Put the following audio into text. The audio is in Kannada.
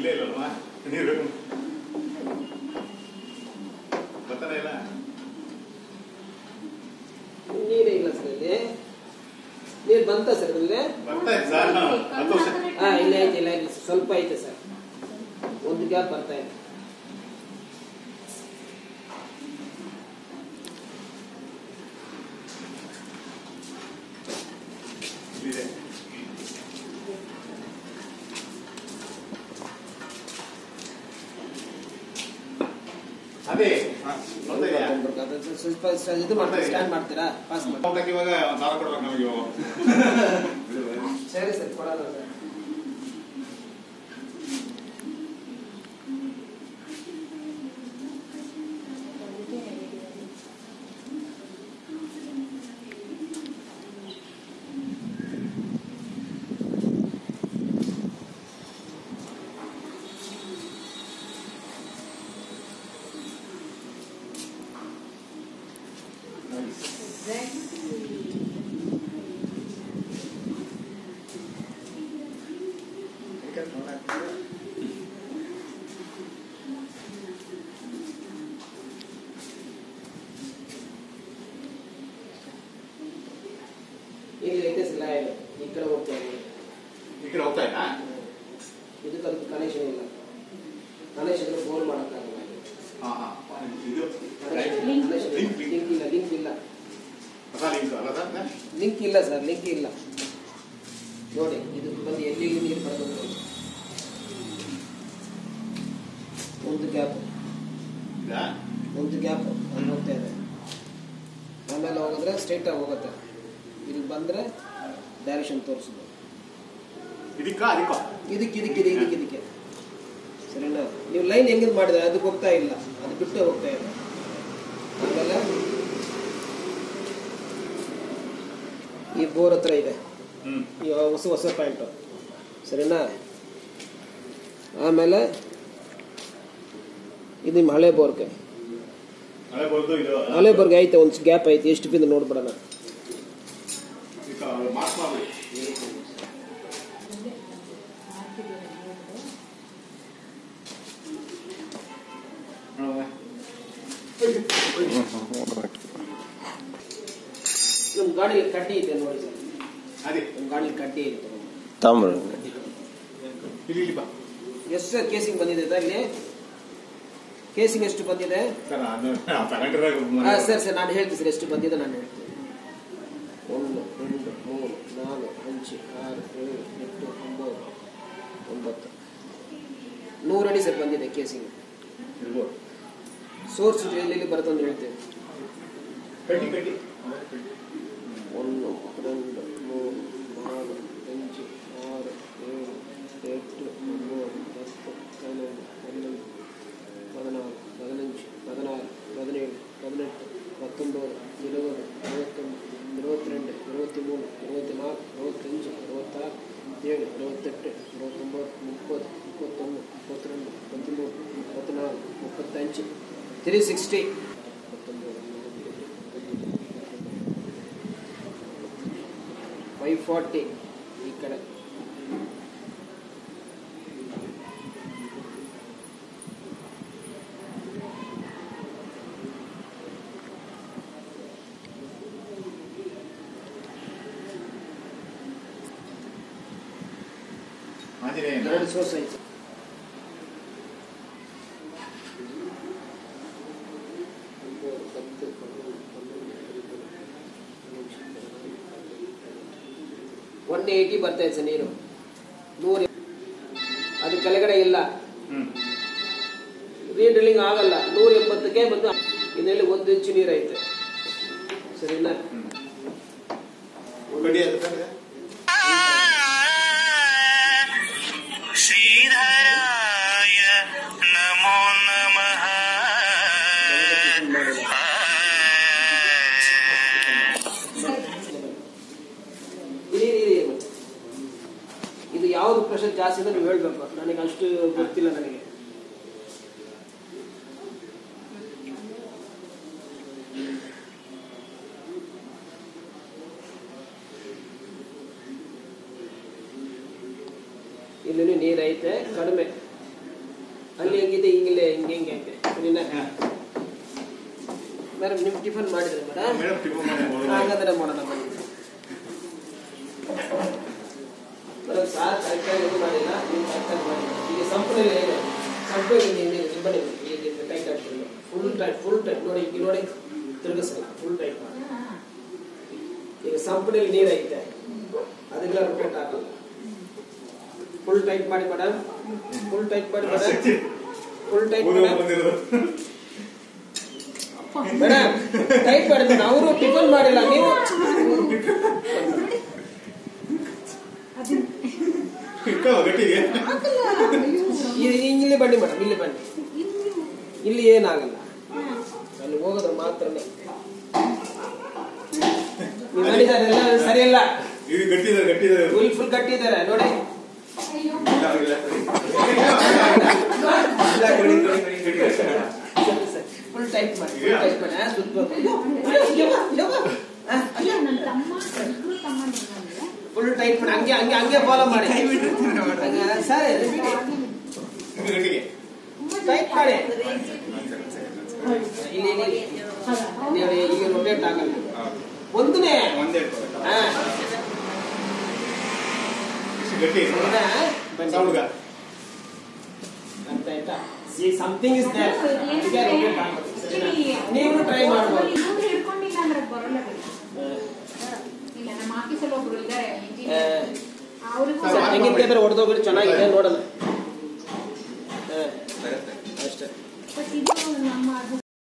ಇಲ್ಲೇ ಇಲ್ಲಲ್ವಾ ನೀರು ಬರ್ತಾನೆ ಇಲ್ಲ ನೀರೇ ಇಲ್ಲ ಸರ್ ಇಲ್ಲಿ ನೀರು ಬಂತ ಸರ್ ಇಲ್ಲಿ ಬರ್ತಾ ಇದೆ ಸರ್ ಹತ್ತು ವರ್ಷ ಹಾ ಇಲ್ಲ ಐತೆ ಇಲ್ಲ ಐತೆ ಸ್ವಲ್ಪ ಐತೆ ಸರ್ ಒಂದು ಗ್ಯಾಪ್ ಬರ್ತಾ ಇದೆ ಇದೆ ಅದೇ ಬರ್ತಾ ಇದೆಯಾ ಅದು ಸ್ವಲ್ಪ ಸ- ಇದು ಮಾಡ್ತೀರಾ ಸ್ಕ್ಯಾನ್ ಮಾಡ್ತೀರಾ ಪಾಸ್ ಮಾಡಿ ಅಕೌಂಟಕ್ಕೆ ಇವಾಗ ಸಾಲ ಕೊಡ್ಬೇಕು ನಮಗೆ ಇವಾಗ ಸರಿ ಸರ್ ಕೊಡೋಣ ಸರ್ ಇಲ್ಲಿ ಐತೆ ಸರ್ ಲೈನ್ ಈ ಕಡೆ ಹೋಗ್ತಾ ಇದೆ ಈ ಕಡೆ ಹೋಗ್ತಾ ಇದ್ದಾ ಇದಕ್ಕೆ ಅದಕ್ಕೆ ಕನೆಕ್ಷನ್ ಇಲ್ಲ ಕನೆಕ್ಷನ್ ಇದ್ರೆ ಫೋನ್ ಮಾಡೋಕ್ಕಾಗಲ್ಲ ಹಾ ಹಾ ಇದು ಲಿಂಕ್ Link, link. ಲಿಂಕ್ ಇಲ್ಲ ಲಿಂಕ್ ಇಲ್ಲ ಹೊಸ ಲಿಂಕ್ ಅಲ್ಲ ಸರ್ ಲಿಂಕ್ ಇಲ್ಲ ಸರ್ ಲಿಂಕ್ ಇಲ್ಲ ನೋಡಿ ಇದು ಬಂದು ಎಲ್ಲಿ ನೀರು ಬರಬೇಕು ಒಂದು ಗ್ಯಾಪ್ ಇದಾ ಒಂದು ಗ್ಯಾಪ್ ಅಲ್ಲಿ ಹೋಗ್ತಾ ಇದೆ ಆಮೇಲೆ ಹೋಗಿದ್ರೆ ಸ್ಟ್ರೈಟ್ ಆಗಿ ಹೋಗುತ್ತೆ ಇಲ್ಲಿ ಬಂದ್ರೆ ಡೈರೆಕ್ಷನ್ ತೋರಿಸೋದು ಇದಕ್ಕ ಅದಕ್ಕ ಇದಕ್ಕೆ ಇದಕ್ಕೆ ಇದಕ್ಕೆ ಇದಕ್ಕೆ ಇದಕ್ಕೆ ಸರಿನಾ ನೀವು ಲೈನ್ ಹೆಂಗಿದ್ ಮಾಡಿದ್ರೆ ಅದಕ್ಕೆ ಹೋಗ್ತಾ ಇಲ್ಲ ಅದು ಬಿಟ್ಟೆ ಹೋಗ್ತಾ ಇದೆ ಆಮೇಲೆ ಈ ಬೋರ್ ಹತ್ರ ಇದೆ ಹ್ಮ್ ಈ ಹೊಸ ಹೊಸ ಪಾಯಿಂಟು ಸರಿನಾ ಆಮೇಲೆ ಇದು ನಿಮ್ಮ ಹಳೆ ಬೋರ್ಗೆ ಹಳೆ ಬರ್ದು ಇದು ಹಳೆ ಬೋರ್ಗೆ ಐತೆ ಒಂದು ಗ್ಯಾಪ್ ಐತೆ ಎಷ್ಟು ಬಿಂದು ನೋಡ್ಬಿಡೋಣ ಮಾರ್ಕ್ ಮಾಡ್ಬಿಡಿ ನೋಡುವ. ನಮ್ಮ ಗಾಡಿಯಲ್ಲಿ ಕಡ್ಡಿ ಇದೆ ನೋಡಿ ಸರ್ ಅದೇ ನಮ್ಮ ಗಾಡಿಯಲ್ಲಿ ಕಡ್ಡಿ ಇದೆ ತಾಮ್ರ ಇಲ್ಲಿ ಇಲ್ಲಿ ಬಾ ಎಷ್ಟು ಸರ್ ಕೇಸಿಂಗ್ ಬಂದಿದೆ ಸರ್ ಇಲ್ಲಿ ಕೇಸಿಂಗ್ ಎಷ್ಟು ಬಂದಿದೆ ಸರ್ ಅದು ತಗೊಂಡಿರೋ ಹಾಂ ಸರ್ ಸರ್ ನಾನು ಹೇಳ್ತೀನಿ ಸರ್ ಎಷ್ಟು ಬಂದಿದೆ ನಾನು ಹೇಳ್ತೀನಿ ಒಂದು ಎರಡು ಮೂರು ನಾಲ್ಕು ಅಂಚು ಆರು ಏಳು ಎಂಟು ಒಂಬತ್ತು ಒಂಬತ್ತು ನೂರು ಅಡಿ ಸರ್ ಬಂದಿದೆ ಕೇಸಿಂಗ್ ಇರ್ಬೋದು ಸೋರ್ಸ್ ಎಲ್ಲಿ ಬರುತ್ತೆ ಅಂತ ಹೇಳ್ತೀನಿ ಕಡ್ಡಿ ಕಡ್ಡಿ ಒಂದು ಎರಡು ಮೂರು ನಾಲ್ಕು ಅಂಚು ಆರು ಏಳು ಎಂಟು ಒಂಬತ್ತು ಹತ್ತು ಹನ್ನೊಂದು ಹನ್ನೊಂದು ಹದಿನಾರು ಹದಿನಂಚು ಹದಿನಾರು ಹದಿನೇಳು ಹದಿನೆಂಟು ಹತ್ತೊಂಬತ್ತು ഇരുപത് ഇരുപത്തൊന്ന് ഇരുപത്തിരണ്ട് ഇരുപത്തിമൂന്ന് ഇരുപത്തിനാല് ഇരുപത്തഞ്ച് ഇരുപത്താറ് ഏഴ് ഇരുപത്തെട്ട് ഇരുപത്തൊമ്പത് മുപ്പത് മുപ്പത്തൊന്ന് മുപ്പത്തിരണ്ട് മുപ്പത്തിമൂന്ന് മുപ്പത്തിനാല് മുപ്പത്തഞ്ച് ത്രീ സിക്സ്റ്റി ಫೈವ್ ಫಾರ್ಟಿ ಈ ಕಡೆ ಆಂಜನೇಯನ ಎರಡು ಸೋರ್ಸ್ ಐತೆ ಒನ್ ಏಯ್ಟಿ ಬರ್ತಾ ಇದೆ ಸರ್ ನೀರು ನೂರು ಅದು ಕೆಳಗಡೆ ಇಲ್ಲ ಹ್ಮ್ ರೀಡ್ರಿಲ್ಲಿಂಗ್ ಆಗಲ್ಲ ನೂರ ಎಂಬತ್ತಕ್ಕೆ ಬಂದು ಇದರಲ್ಲಿ ಒಂದು ಇಂಚು ನೀರು ಐತೆ ಸರಿನಾ ಹ್ಮ್ ಕಡ್ಡಿ ಅದು ಸರ್ ಇದೆ? श्रीधराय नमो नमः ಇರಿ, ಇರಿ, ಇರಿ ಮತ್ತೆ. ಇದು ಯಾವ್ದು ಪ್ರೆಷರ್ ಜಾಸ್ತಿ ಇದೆ ನೀವು ಹೇಳ್ಬೇಕು ನನಗೆ ಅಷ್ಟು ಗೊತ್ತಿಲ್ಲ ನನಗೆ ಇಲ್ಲಿ ನೀರು ಐತೆ ಕಡಿಮೆ ಅಲ್ಲಿ ಹೆಂಗಿದೆ ಹಿಂಗಿಲ್ಲ ಹಿಂಗೆ ಹಿಂಗೆ ಹಿಂಗೆ ಸರಿನಾ ಮೇಡಮ್ ನಿಮ್ ಟಿಫನ್ ಮಾಡಿದ್ರೆ ಮೇಡಮ್ ಮೇಡಮ್ ಟಿಫನ್ ಮಾಡಿ ಹೋಗೋಣ. ಹಾಗಾದ್ರೆ ಮಾಡೋಣ ಬನ್ನಿ ಮೇಡಮ್ ಸಾರ್ ಕರೆಕ್ಟಾಗಿ ಇದು ಮಾಡಿಲ್ಲ ನೀವು ಕರೆಕ್ಟಾಗಿ ಮಾಡಿ ಈಗ ಸಂಪೂರ್ಣ ಇದೆ ಸಂಪೂರ್ಣ ಇಲ್ಲಿ ಇಲ್ಲಿ ಬನ್ನಿ ಇಲ್ಲಿ ಟೈಟ್ ಆಗ್ತದೆ ಫುಲ್ ಟೈಟ್ ಫುಲ್ ಟೈಟ್ ನೋಡಿ ಈಗ ನೋಡಿ ತಿರುಗಿಸಲ್ಲ ಫುಲ್ ಟೈಟ್ ಮಾಡಿ ಈಗ ಸಂಪೂರ್ಣ ನೀರು ಐತೆ ಅದೆಲ್ಲ ರೊಟೇಟ್ ಆಗಲ್ಲ ಫುಲ್ ಟೈಟ್ ಮಾಡಿ ಮೇಡಮ್ ಫುಲ್ ಟೈಟ್ ಮಾಡಿ ಮೇಡಮ್ ಫುಲ್ ಟೈಟ್ ಊರಿಗೆ ಮೇಡಮ್ ಬಂದಿರೋದು. ಮೇಡಮ್ ಟೈಟ್ ಮಾಡಿ ಮೇಡಮ್ ಅವರು ಟಿಫನ್ ಮಾಡಿಲ್ಲ ನೀವು ಇಟ್ಕೋ ಗಟ್ಟಿಗೆ ಇಲ್ಲಿ ಇಲ್ಲಿ ಬನ್ನಿ ಮೇಡಮ್ ಇಲ್ಲಿ ಬನ್ನಿ ಇಲ್ಲಿ ಏನಾಗಲ್ಲ ಅಲ್ಲಿ ಹೋಗೋದ್ರ ಮಾತ್ರನೇ ನೀವು ಮಾಡಿದ್ದಾರೆ ಎಲ್ಲ ಸರಿಯಲ್ಲ ಇದು ಗಟ್ಟಿದೆ ಗಟ್ಟಿದೆ ಫುಲ್ ಫುಲ್ ಕಟ್ಟಿದ್ದಾರೆ ನೋಡಿ ಇಲ್ಲ, ಇಲ್ಲ. ಇಲ್ಲ, ಗಡಿ, ಗಡಿ, ಗಡಿ, ಗಡಿ, ಗಡಿ. ಫುಲ್ ಟೈಟ್ ಮಾಡಿ ಫುಲ್ ಟೈಟ್ ಮಾಡಿ ಆ, ಸುತ್ತ ಫುಲ್ ಟೈಟ್ ಮಾಡಿ ಹಂಗೆ ಹಂಗೆ ಹಂಗೆ ಫಾಲೋ ಮಾಡಿ ಸರಿ ಇದು ಗಟ್ಟಿಗೆ ಟೈಟ್ ಮಾಡಿ ಇಲ್ಲಿ ಇಲ್ಲಿ, ಇಲ್ಲಿ. ನೋಡಿ ಈಗ ರೊಟೇಟ್ ಆಗಲ್ಲ ಹಾ. ಒಂದನೇ ಒಂದೇ ಇಟ್ಕೋಬೇಕಾ? ಹಾ ಇಷ್ಟು ಗಟ್ಟಿ ಹೌದಾ? ಬನ್ನಿ. ಸೌಂಡ್ಗ ಅರ್ಥ ಆಯ್ತಾ ಸಿ ಸಮಥಿಂಗ್ ಇಸ್ ದೇರ್ ಅದಕ್ಕೆ ರೊಟೇಟ್ ಆಗೋದು ಸರಿನಾ? ನೀವು ಟ್ರೈ ಮಾಡ್ಬೋದು ಹಿಡ್ಕೊಂಡಿಲ್ಲ ಅಂದ್ರೆ ಬರೋಲ್ಲ ಬಿಡಿ. ಹಾ. ಇಲ್ಲ ನಮ್ಮ ಆಫೀಸಲ್ಲಿ ಒಬ್ರು ಇದ್ದಾರೆ ಆ, ಅವ್ರಿಗೂ ಸರ್, ತೆಂಗಿನಕಾಯಿ ತರ ಹೊಡೆದೋಗ್ರಿ ಚೆನ್ನಾಗಿದೆ ನೋಡೋಣ